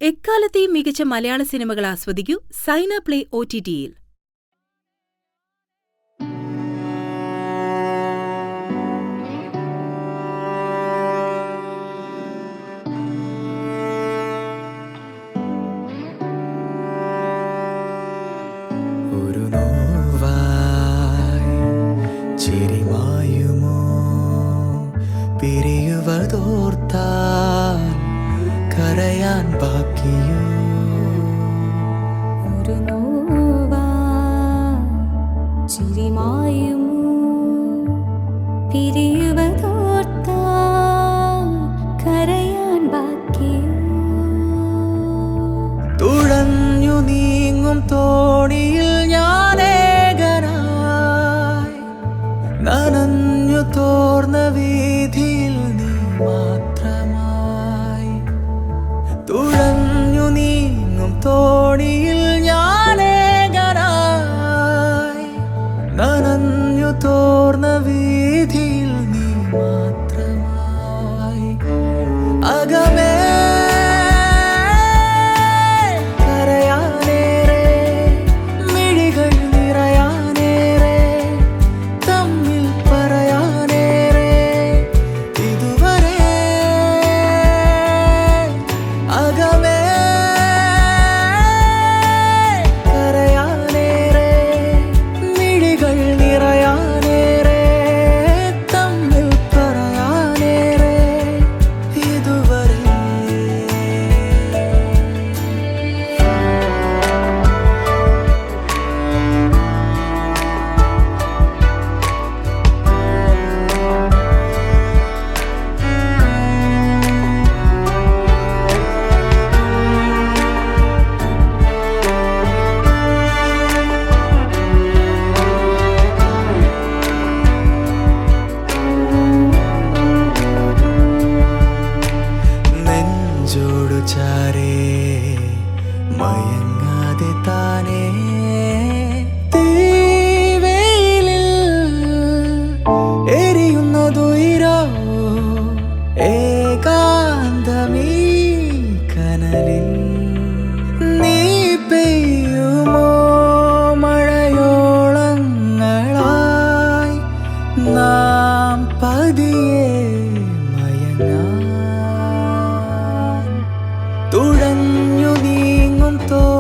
എക്കാലത്തെയും മികച്ച മലയാള സിനിമകൾ ആസ്വദിക്കൂ സൈന പ്ലേ ഒ ടി ടിയിൽ ഒരു നോവായി ചിരിമായുമോ പിരിയുവതോർത്താൽ കരയാൻ ബാക്കിയോ ഒരു നോവാ ചിരിമായുമോ പിരിയുവതോർത്താ കരയാൻ ബാക്കിയോ തുഴഞ്ഞു നീങ്ങും തോണിയിൽ ഞാനേകനായി നനഞ്ഞു തോർന്ന വീതിയിൽ നീ മാത്രമായി തുഴഞ്ഞു നീങ്ങും തോണിയിൽ ഞാനേകനായി നനഞ്ഞു തോർന്ന വീതിയിൽ നീ മാത്രമായി അകമേ കരയാനേറെ മിഴികൾ നിറയാനേറെ തമ്മിൽ പറയാനേറെ ഇതുവരെ അകമേ കരയാനേറെ മിഴികൾ നിറയാനേറെ തമ്മിൽ പറയാനേറെ ഇതുവരെ നെഞ്ചോടു ചാരേ മയങ്ങാതെ താനേ തീവെയിലിൽ എരിയുന്നതുയിരോ ഏകാന്തമീ കനലിൽ നീ പെയ്യുമോ മഴയോളങ്ങളായി നാം പതിയെ മയങ്ങാൻ തുഴഞ്ഞു നീങ്ങും തോ